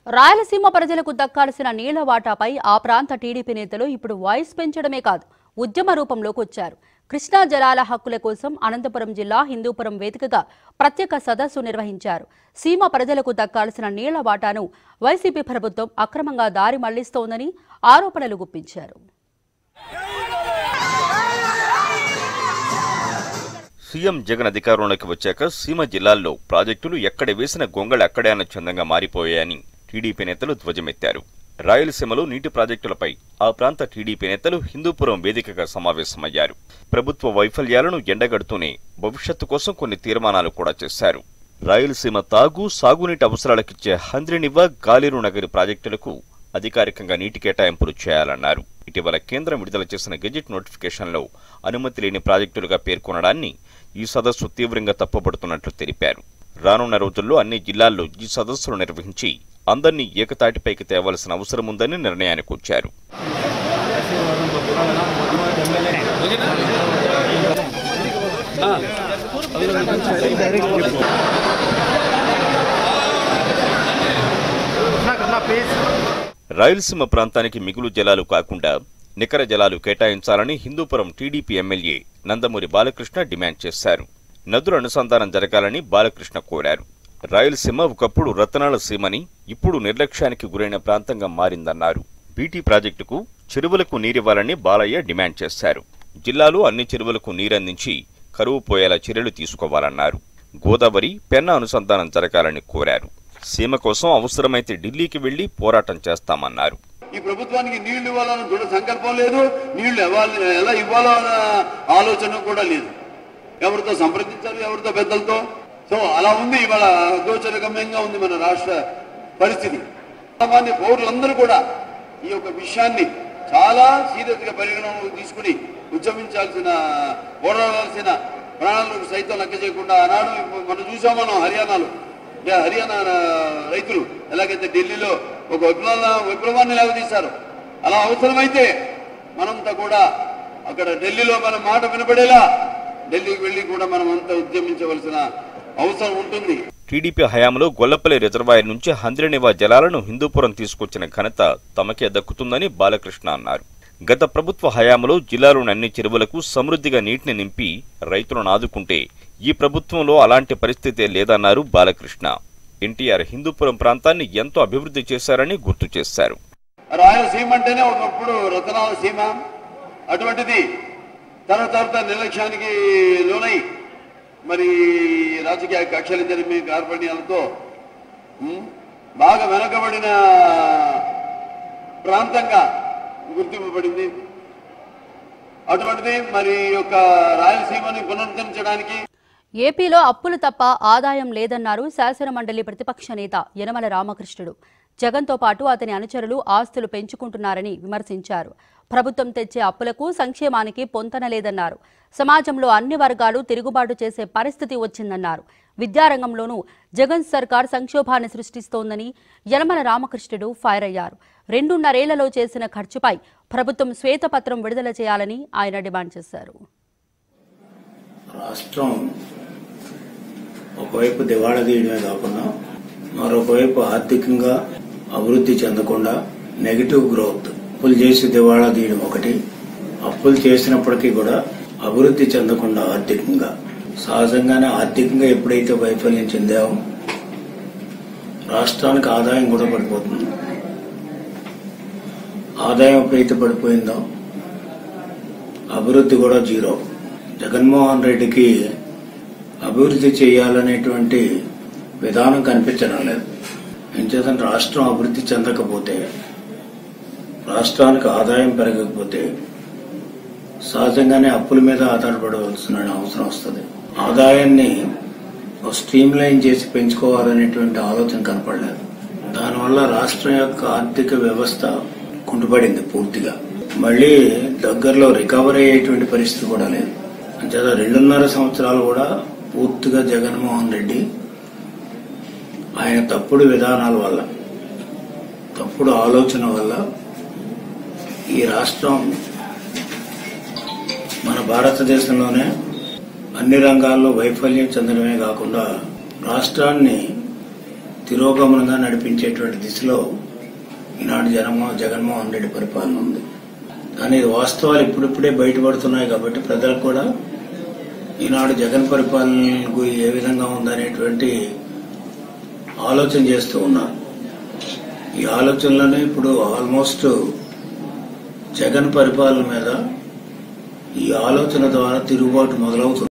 రాయలసీమ ప్రజలకు దక్కాల్సిన నీళ్ల వాటాపై ఆ ప్రాంత టీడీపీ నేతలు ఇప్పుడు వాయిస్ పెంచడమే కాదు ఉద్యమ రూపంలోకి వచ్చారు కృష్ణా జలాల హక్కుల కోసం అనంతపురం జిల్లా హిందూపురం వేదికగా ప్రత్యేక సదస్సు నిర్వహించారు సీమ ప్రజలకు దక్కాల్సిన నీళ్ల వాటాను వైసీపీ ప్రభుత్వం అక్రమంగా దారి మళ్లిస్తోందని ఆరోపణలు గుప్పించారు సీఎం జగన్ అధికారంలోకి వచ్చాక సీమ జిల్లాల్లో ప్రాజెక్టులు ఎక్కడ వేసిన గొంగళి అక్కడే అన్న చందంగా మారిపోయాయని టీడీపీ నేతలు ధ్వజమెత్తారు రాయలసీమలో నీటి ప్రాజెక్టులపై ఆ ప్రాంత టీడీపీ నేతలు హిందూపురం వేదికగా సమావేశమయ్యారు ప్రభుత్వ వైఫల్యాలను ఎండగడుతూనే భవిష్యత్తు కోసం కొన్ని తీర్మానాలు కూడా చేశారు రాయలసీమ తాగు సాగునీటి అవసరాలకిచ్చే హంద్రినివ్వ గాలేరు నగరి ప్రాజెక్టులకు అధికారికంగా నీటి కేటాయింపులు చేయాలన్నారు ఇటీవల కేంద్రం విడుదల చేసిన గెజిట్ నోటిఫికేషన్లో అనుమతి లేని ప్రాజెక్టులుగా పేర్కొనడాన్ని ఈ సదస్సు తీవ్రంగా తప్పుపడుతున్నట్లు తెలిపారు రానున్న రోజుల్లో అన్ని జిల్లాల్లో ఈ సదస్సులు నిర్వహించి అందరినీ ఏకతాటిపైకి తేవాల్సిన అవసరం ఉందని నిర్ణయానికి వచ్చారు రాయలసీమ ప్రాంతానికి మిగులు జలాలు కాకుండా నికర జలాలు కేటాయించాలని హిందూపురం టీడీపీ ఎమ్మెల్యే నందమూరి బాలకృష్ణ డిమాండ్ చేశారు నదుల అనుసంధానం జరగాలని బాలకృష్ణ కోరారు రాయలసీమ ఒకప్పుడు రతనాల సీమని ఇప్పుడు నిర్లక్ష్యానికి గురైన ప్రాంతంగా మారిందన్నారు బీటీ ప్రాజెక్టుకు చెరువులకు నీరివ్వాలని బాలయ్య డిమాండ్ చేశారు జిల్లాలో అన్ని చెరువులకు నీరందించి కరువు పోయేలా చర్యలు తీసుకోవాలన్నారు గోదావరి పెన్న అనుసంధానం జరగాలని కోరారు సీమ కోసం అవసరమైతే ఢిల్లీకి వెళ్లి పోరాటం చేస్తామన్నారు ఈ ప్రభుత్వానికి నీళ్లు ఇవ్వాలన్న దృఢ సంకల్పం లేదు నీళ్లు ఇవ్వాలి ఎలా ఇవ్వాలో అన్న ఆలోచన కూడా లేదు ఎవరితో సంప్రదించాలి ఎవరితో పెద్దలతో సో అలా ఉంది ఇవాళ గోచరగమ్యంగా ఉంది మన రాష్ట్ర పరిస్థితి సామాన్య పౌరులందరూ కూడా ఈ యొక్క విషయాన్ని చాలా సీరియస్ గా పరిగణనలోకి తీసుకుని ఉద్యమించాల్సిన పోరాడాల్సిన ప్రాణాలకు సైతం లెక్క చేయకుండా ఆనాడు ఇప్పుడు మనం చూసాం మనం హర్యానాలో యా, హర్యానా రైతులు ఎలాగైతే ఢిల్లీలో ఒక విప్లవ విప్లవాన్ని లేవదీశారు అలా అవసరమైతే మనంతా కూడా అక్కడ ఢిల్లీలో మన మాట వినపడేలా ఢిల్లీకి వెళ్ళి కూడా మనం అంతా ఉద్యమించవలసిన అవసరం ఉంటుంది టీడీపీ హయాంలో గొల్లపల్లి రిజర్వాయర్ నుంచి హంద్రినివా జలాలను హిందూపురం తీసుకొచ్చిన ఘనత తమకే దక్కుతుందని బాలకృష్ణ అన్నారు గత ప్రభుత్వ హయాంలో జిల్లాలోని అన్ని చెరువులకు సమృద్ధిగా నీటిని నింపి రైతులను ఆదుకుంటే ఈ ప్రభుత్వంలో అలాంటి పరిస్థితే లేదన్నారు బాలకృష్ణ ఎన్టీఆర్ హిందూపురం ప్రాంతాన్ని ఎంతో అభివృద్ధి చేశారని గుర్తు చేశారు రాయలసీమ అంటేనే ఒకప్పుడు రతనాల సీమ అటువంటిది తర్వాత తర్వాత నిర్లక్ష్యానికి లోనై మరి రాజకీయ కక్షలు జరిపి కార్పణ్యాలతో ఉమ్, బాగా వెనకబడిన ప్రాంతంగా గుర్తింపబడింది అటువంటిది మరి ఈ యొక్క రాయలసీమని పునరుద్ధరించడానికి ఏపీలో అప్పులు తప్ప ఆదాయం లేదన్నారు శాసనమండలి ప్రతిపక్ష నేత యనమల రామకృష్ణుడు జగన్తో పాటు అతని అనుచరులు ఆస్తులు పెంచుకుంటున్నారని విమర్శించారు ప్రభుత్వం తెచ్చే అప్పులకు సంక్షేమానికి పొంతన లేదన్నారు సమాజంలో అన్ని వర్గాలు తిరుగుబాటు చేసే పరిస్థితి వచ్చిందన్నారు విద్యారంగంలోనూ జగన్ సర్కార్ సంక్షోభాన్ని సృష్టిస్తోందని యనమల రామకృష్ణుడు ఫైర్ అయ్యారు రెండున్నరేళ్లలో చేసిన ఖర్చుపై ప్రభుత్వం శ్వేతపత్రం విడుదల చేయాలని ఆయన డిమాండ్ చేశారు రాష్ట్రం ఒకవైపు దివాళా తీయడమే కాకుండా మరొకవైపు ఆర్థికంగా అభివృద్ధి చెందకుండా నెగిటివ్ గ్రోత్ అప్పులు చేసి దివాళా తీయడం ఒకటి అప్పులు చేసినప్పటికీ కూడా అభివృద్ధి చెందకుండా ఆర్థికంగా సహజంగానే ఆర్థికంగా ఎప్పుడైతే వైఫల్యం చెందామో రాష్ట్రానికి ఆదాయం కూడా పడిపోతుంది ఆదాయం ఎప్పుడైతే పడిపోయిందో అభివృద్ధి కూడా జీరో జగన్మోహన్ రెడ్డికి అభివృద్ధి చేయాలనేటువంటి విధానం కనిపించడం లేదు ఎంచేతంటే రాష్ట్రం అభివృద్ధి చెందకపోతే రాష్ట్రానికి ఆదాయం పెరగకపోతే సహజంగానే అప్పుల మీద ఆధారపడవలసిన అవసరం వస్తుంది ఆదాయాన్ని స్ట్రీమ్ లైన్ చేసి పెంచుకోవాలనేటువంటి ఆలోచన కనపడలేదు దానివల్ల రాష్ట్రం యొక్క ఆర్థిక వ్యవస్థ కుంటుపడింది పూర్తిగా మళ్ళీ దగ్గరలో రికవరీ అయ్యేటువంటి పరిస్థితి కూడా లేదు అంచేత రెండున్నర సంవత్సరాలు కూడా పూర్తిగా జగన్మోహన్ రెడ్డి ఆయన తప్పుడు విధానాల వల్ల తప్పుడు ఆలోచన వల్ల ఈ రాష్ట్రం మన భారతదేశంలోనే అన్ని రంగాల్లో వైఫల్యం చెందడమే కాకుండా రాష్ట్రాన్ని తిరోగమనంగా నడిపించేటువంటి దిశలో ఈనాడు జనమో జగన్మోహన్ రెడ్డి పరిపాలన ఉంది కానీ ఇది వాస్తవాలు ఇప్పుడిప్పుడే బయటపడుతున్నాయి కాబట్టి ప్రజలకు కూడా ఈనాడు జగన్ పరిపాలన గు- ఏ విధంగా ఉందనేటువంటి ఆలోచన చేస్తూ ఉన్నారు ఈ ఆలోచనలోనే ఇప్పుడు ఆల్మోస్ట్ జగన్ పరిపాలన మీద ఈ ఆలోచన ద్వారా తిరుగుబాటు మొదలవుతుంది